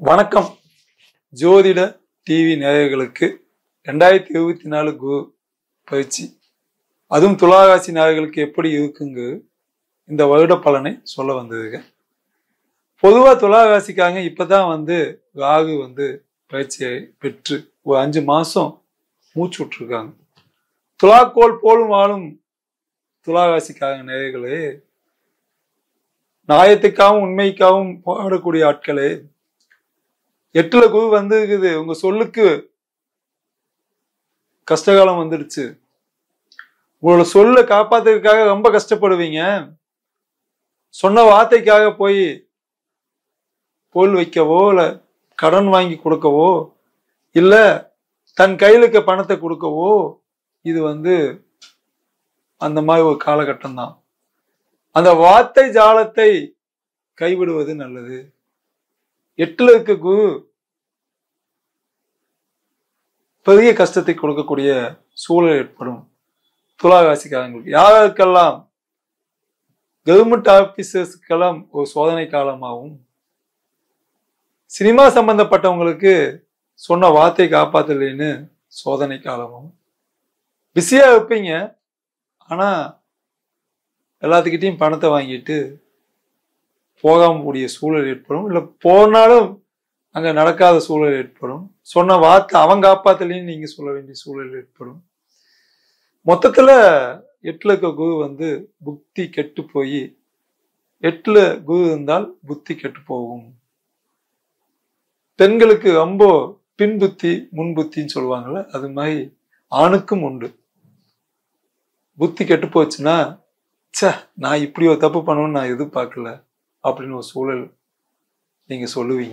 வணக்கம் ஜோதிட டிவி நேயர்களுக்கு ரெண்டாயிரத்தி இருபத்தி நாலு கு பயிற்சி அதுவும் துளாராசி நேயர்களுக்கு எப்படி இருக்குங்க இந்த வருட பலனை சொல்ல வந்ததுங்க பொதுவாக துளாராசிக்காக இப்பதான் வந்து ராகு வந்து பயிற்சியை பெற்று ஒரு அஞ்சு மாசம் மூச்சு விட்டுருக்காங்க துலாக்கோல் போலும் வாழும் துளாராசிக்காக நேயர்களே நியாயத்துக்காகவும் உண்மைக்காகவும் போராடக்கூடிய ஆட்களே எட்டுல குரு வந்துருக்குது உங்க சொல்லுக்கு கஷ்டகாலம் வந்துடுச்சு உங்களோட சொல்ல காப்பாத்துறதுக்காக ரொம்ப கஷ்டப்படுவீங்க சொன்ன வார்த்தைக்காக போய் பொருள் வைக்கவோ இல்ல கடன் வாங்கி கொடுக்கவோ இல்ல தன் கையில் இருக்க பணத்தை கொடுக்கவோ இது வந்து அந்த மாதிரி ஒரு காலகட்டம் தான் அந்த வார்த்தை ஜாலத்தை கைவிடுவது நல்லது எட்டுல இருக்க குரு பெரிய கஷ்டத்தை கொடுக்கக்கூடிய சூழல் ஏற்படும் துளாராசிக்காரங்களுக்கு யாருக்கெல்லாம் கவர்மெண்ட் ஆபீசர்ஸ்க்கெல்லாம் ஒரு சோதனை காலமாகவும் சினிமா சம்பந்தப்பட்டவங்களுக்கு சொன்ன வார்த்தை காப்பாத்தலைன்னு சோதனை காலமாகவும் பிஸியா இருப்பீங்க ஆனா எல்லாத்துக்கிட்டையும் பணத்தை வாங்கிட்டு போகாம கூடிய சூழல் ஏற்படும் இல்லை போனாலும் அங்க நடக்காத சூழல் ஏற்படும் சொன்ன வார்த்தை அவன் காப்பாத்தலையும் நீங்க சொல்ல வேண்டிய சூழல் ஏற்படும் மொத்தத்துல எட்டுல இருக்க குரு வந்து புத்தி கெட்டு போய் எட்டுல குரு இருந்தால் புத்தி கெட்டு போகும் பெண்களுக்கு ரொம்ப பின் புத்தி முன் புத்தின்னு சொல்லுவாங்கல்ல அது மாதிரி ஆணுக்கும் உண்டு புத்தி கெட்டு போச்சுன்னா ச்சே நான் இப்படி ஒரு தப்பு பண்ணணும்னு நான் எதிர்பார்க்கல அப்படின்னு ஒரு சூழல் நீங்க சொல்லுவீங்க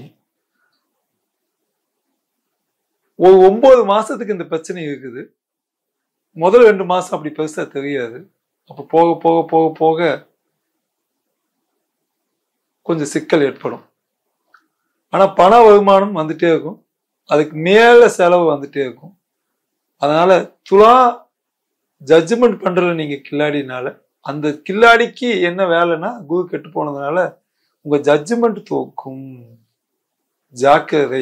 ஒரு ஒன்பது மாசத்துக்கு இந்த பிரச்சனை இருக்குது முதல் ரெண்டு மாசம் அப்படி பெருசா தெரியாது அப்ப போக போக போக போக கொஞ்சம் சிக்கல் ஏற்படும் ஆனா பண வருமானம் வந்துட்டே இருக்கும் அதுக்கு மேல செலவு வந்துட்டே இருக்கும் அதனால துலா ஜட்ஜ்மெண்ட் பண்றதுல நீங்க கில்லாடினால அந்த கில்லாடிக்கு என்ன வேலைன்னா குரு கெட்டு போனதுனால உங்க ஜட்ஜ்மெண்ட் தோக்கும் ஜாக்கிரதை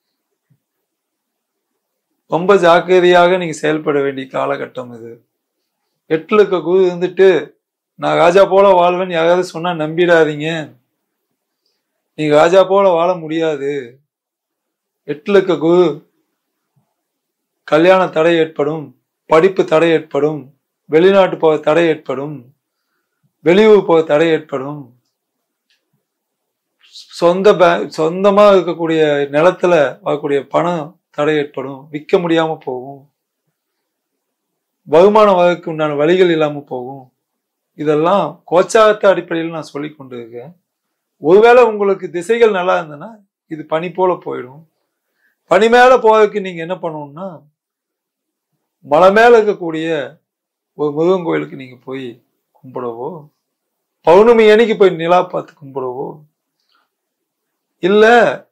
ரொம்ப ஜாக்கிரதையாக நீங்க செயல்பட வேண்டிய காலகட்டம் இது எட்டுல இருக்க குரு இருந்துட்டு நான் ராஜா போல வாழ்வேன்னு யாராவது சொன்னா நம்பிடாதீங்க நீங்க ராஜா போல வாழ முடியாது எட்டுல இருக்க குரு கல்யாண தடை ஏற்படும் படிப்பு தடை ஏற்படும் வெளிநாட்டு போக தடை ஏற்படும் வெளியூர் போக தடை ஏற்படும் சொந்த பே சொந்தமா இருக்கக்கூடிய நிலத்துல வரக்கூடிய பணம் தடை ஏற்படும் விற்க முடியாம போகும் வருமானம் வரக்கு உண்டான வழிகள் இல்லாம போகும் இதெல்லாம் கோச்சாரத்த அடிப்படையில் நான் சொல்லி கொண்டு இருக்கேன் ஒருவேளை உங்களுக்கு திசைகள் நல்லா இருந்ததுன்னா இது பனி போல போயிடும் பனி மேல போறதுக்கு நீங்க என்ன பண்ணணும்னா மலை மேல இருக்கக்கூடிய ஒரு முருகன் கோயிலுக்கு நீங்க போய் கும்பிடவோ பௌர்ணமி அன்னைக்கு போய் நிலா பார்த்து கும்பிடவோ இல்ல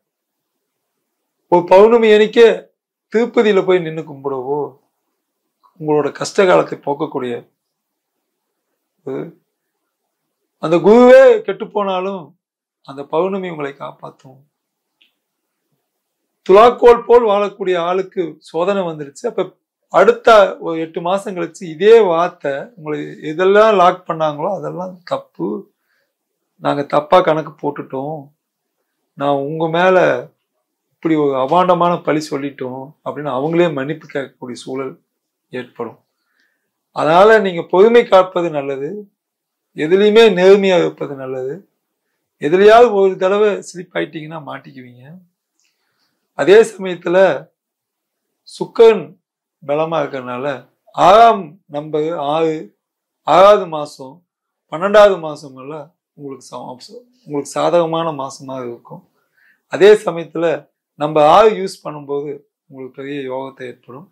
ஒரு பௌர்ணமி அன்னைக்கே திருப்பதியில போய் நின்று கும்பிடவோ உங்களோட கஷ்ட காலத்தை போக்கக்கூடிய ஒரு- அந்த குருவே கெட்டு போனாலும் அந்த பௌர்ணமி உங்களை காப்பாற்றும் துலாக்கோல் போல் வாழக்கூடிய ஆளுக்கு சோதனை வந்துருச்சு அப்ப அடுத்த ஒரு எட்டு மாசம் கழிச்சு இதே வார்த்தை உங்களை எதெல்லாம் லாக் பண்ணாங்களோ அதெல்லாம் தப்பு நாங்க தப்பா கணக்கு போட்டுட்டோம் நான் உங்க மேல இப்படி ஒரு அபாண்டமான பழி சொல்லிட்டோம் அப்படின்னு அவங்களே மன்னிப்பு கேட்கக்கூடிய சூழல் ஏற்படும் அதனால நீங்க பொறுமை காப்பது நல்லது எதுலையுமே நேர்மையா இருப்பது நல்லது எதுலையாவது ஒரு தடவை ஸ்லிப் ஆயிட்டீங்கன்னா மாட்டிக்குவீங்க அதே சமயத்துல சுக்கரன் பலமா இருக்கறனால ஆறாம் நம்பர் ஆறு ஆறாவது மாசம் பன்னெண்டாவது மாசம் எல்லாம் உங்களுக்கு சம- உங்களுக்கு சாதகமான மாசமா இருக்கும் அதே சமயத்துல நம்ம ஆறு யூஸ் பண்ணும்போது உங்களுக்கு பெரிய யோகத்தை ஏற்படும்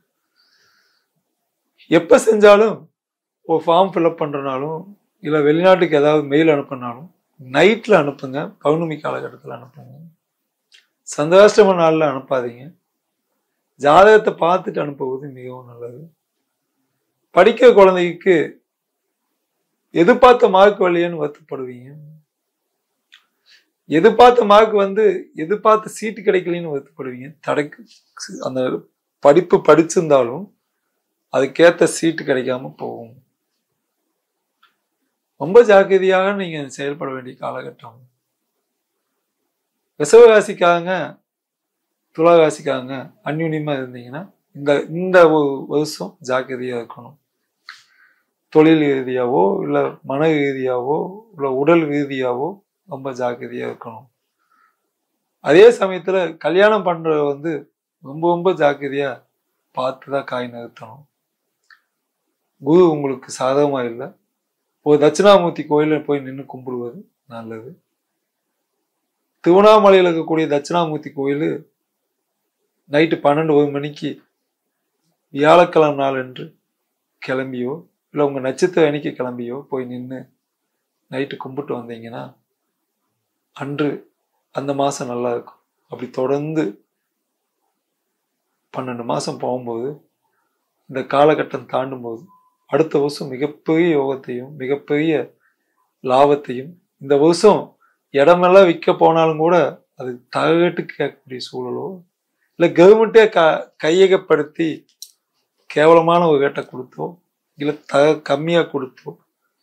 எப்ப செஞ்சாலும் ஒரு ஃபார்ம் ஃபில்அப் பண்றனாலும் இல்ல வெளிநாட்டுக்கு ஏதாவது மெயில் அனுப்புனாலும் நைட்ல அனுப்புங்க பௌர்ணமி காலகட்டத்தில் அனுப்புங்க சந்திராஷ்டம நாள்ல அனுப்பாதீங்க ஜாதகத்தை பார்த்துட்டு அனுப்புவது மிகவும் நல்லது படிக்கிற குழந்தைக்கு எதிர்பார்த்த மார்க் வரலையேன்னு வருத்தப்படுவீங்க எதிர்பார்த்த மார்க் வந்து எதிர்பார்த்த சீட்டு கிடைக்கலன்னு வருத்தப்படுவீங்க தடைக்கு அந்த படிப்பு படிச்சிருந்தாலும் அதுக்கேத்த சீட்டு கிடைக்காம போகும் ரொம்ப ஜாக்கிரதையாக நீங்க செயல்பட வேண்டிய காலகட்டம் ரிசவராசிக்காரங்க துளாராசிக்காரங்க அந்யுன்யமா இருந்தீங்கன்னா இந்த இந்த ஒரு வருஷம் ஜாக்கிரதையா இருக்கணும் தொழில் ரீதியாவோ இல்லை மன ரீதியாவோ இல்லை உடல் ரீதியாவோ ரொம்ப ஜாக்கிரதையா இருக்கணும் அதே சமயத்துல கல்யாணம் பண்ற வந்து ரொம்ப ரொம்ப ஜாக்கிரதையா பார்த்து தான் காய் நிறுத்தணும் குரு உங்களுக்கு சாதகமா இல்லை ஒரு தட்சிணாமூர்த்தி கோயில போய் நின்று கும்பிடுவது நல்லது திருவண்ணாமலையில் இருக்கக்கூடிய தட்சிணாமூர்த்தி கோயில் நைட்டு பன்னெண்டு ஒரு மணிக்கு வியாழக்கிழமை நாள் என்று கிளம்பியோ இல்லை உங்கள் நட்சத்திர அன்னைக்கு கிளம்பியோ போய் நின்று நைட்டு கும்பிட்டு வந்தீங்கன்னா அன்று அந்த மாதம் நல்லா இருக்கும் அப்படி தொடர்ந்து பன்னெண்டு மாதம் போகும்போது இந்த காலகட்டம் தாண்டும் போது அடுத்த வருஷம் மிகப்பெரிய யோகத்தையும் மிகப்பெரிய லாபத்தையும் இந்த வருஷம் இடமெல்லாம் விற்க போனாலும் கூட அது தகட்டு கேட்கக்கூடிய சூழலோ இல்லை கவர்மெண்ட்டே க கையகப்படுத்தி கேவலமான ஒரு ரேட்டை கொடுத்தோ இல்லை த கம்மியாக கொடுத்தோ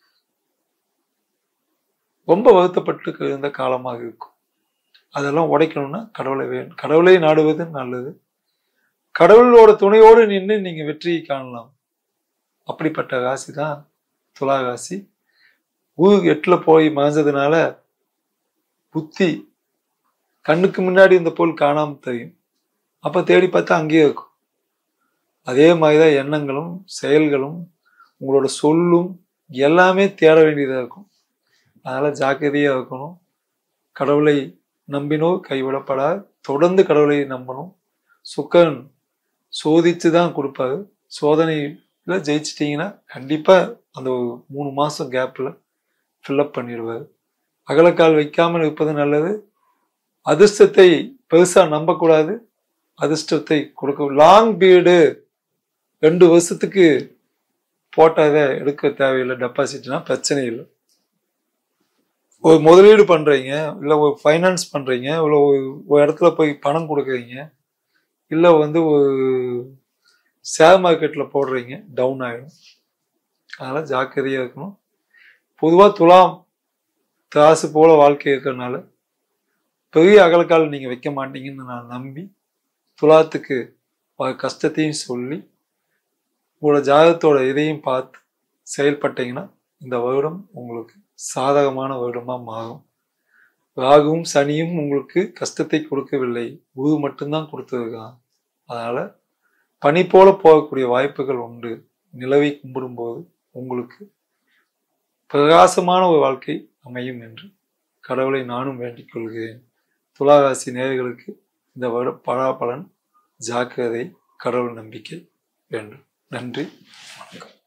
ரொம்ப வருத்தப்பட்டு இருந்த காலமாக இருக்கும் அதெல்லாம் உடைக்கணும்னா கடவுளை வேணும் கடவுளை நாடுவது நல்லது கடவுளோட துணையோடு நின்று நீங்க வெற்றியை காணலாம் அப்படிப்பட்ட ராசி தான் துலா ராசி ஊர் எட்டுல போய் மறைஞ்சதுனால புத்தி கண்ணுக்கு முன்னாடி இந்த பொருள் காணாம தெரியும் அப்ப தேடி பார்த்தா அங்கேயே இருக்கும் அதே மாதிரிதான் எண்ணங்களும் செயல்களும் உங்களோட சொல்லும் எல்லாமே தேட வேண்டியதா இருக்கும் அதனால ஜாக்கிரதையா இருக்கணும் கடவுளை நம்பினோ கைவிடப்படா தொடர்ந்து கடவுளை நம்பணும் சுக்கரன் சோதிச்சு தான் கொடுப்பாரு சோதனையில ஜெயிச்சிட்டிங்கன்னா கண்டிப்பா அந்த ஒரு மூணு மாசம் கேப்ல ஃபில்லப் பண்ணிடுவாரு அகலக்கால் வைக்காமல் இருப்பது நல்லது அதிர்ஷ்டத்தை பெருசா நம்பக்கூடாது அதிர்ஷ்டத்தை கொடுக்க லாங் பீரியடு ரெண்டு வருஷத்துக்கு போட்டதை எடுக்க தேவையில்லை டெபாசிட்னா பிரச்சனை இல்லை ஒரு முதலீடு பண்றீங்க இல்லை ஒரு ஃபைனான்ஸ் பண்றீங்க இல்லை ஒரு ஒரு இடத்துல போய் பணம் கொடுக்குறீங்க இல்லை வந்து ஒரு ஷேர் மார்க்கெட்டில் போடுறீங்க டவுன் ஆகிடும் அதனால் ஜாக்கிரதையாக இருக்கணும் பொதுவாக துலாம் திராசு போல வாழ்க்கை இருக்கிறதுனால பெரிய அகலக்கால் நீங்கள் வைக்க மாட்டீங்கன்னு நான் நம்பி துலாத்துக்கு வர கஷ்டத்தையும் சொல்லி உங்களோட ஜாதகத்தோட இதையும் பார்த்து செயல்பட்டீங்கன்னா இந்த வருடம் உங்களுக்கு சாதகமான வருடமாக மாறும் ராகுவும் சனியும் உங்களுக்கு கஷ்டத்தை கொடுக்கவில்லை குரு மட்டும்தான் கொடுத்துருக்கான் அதனால பனி போல போகக்கூடிய வாய்ப்புகள் உண்டு நிலவை கும்பிடும்போது உங்களுக்கு பிரகாசமான ஒரு வாழ்க்கை அமையும் என்று கடவுளை நானும் வேண்டிக் கொள்கிறேன் துளாராசி நேயர்களுக்கு இந்த வருட பலாபலன் ஜாக்கிரதை கடவுள் நம்பிக்கை வேண்டும் நன்றி வணக்கம்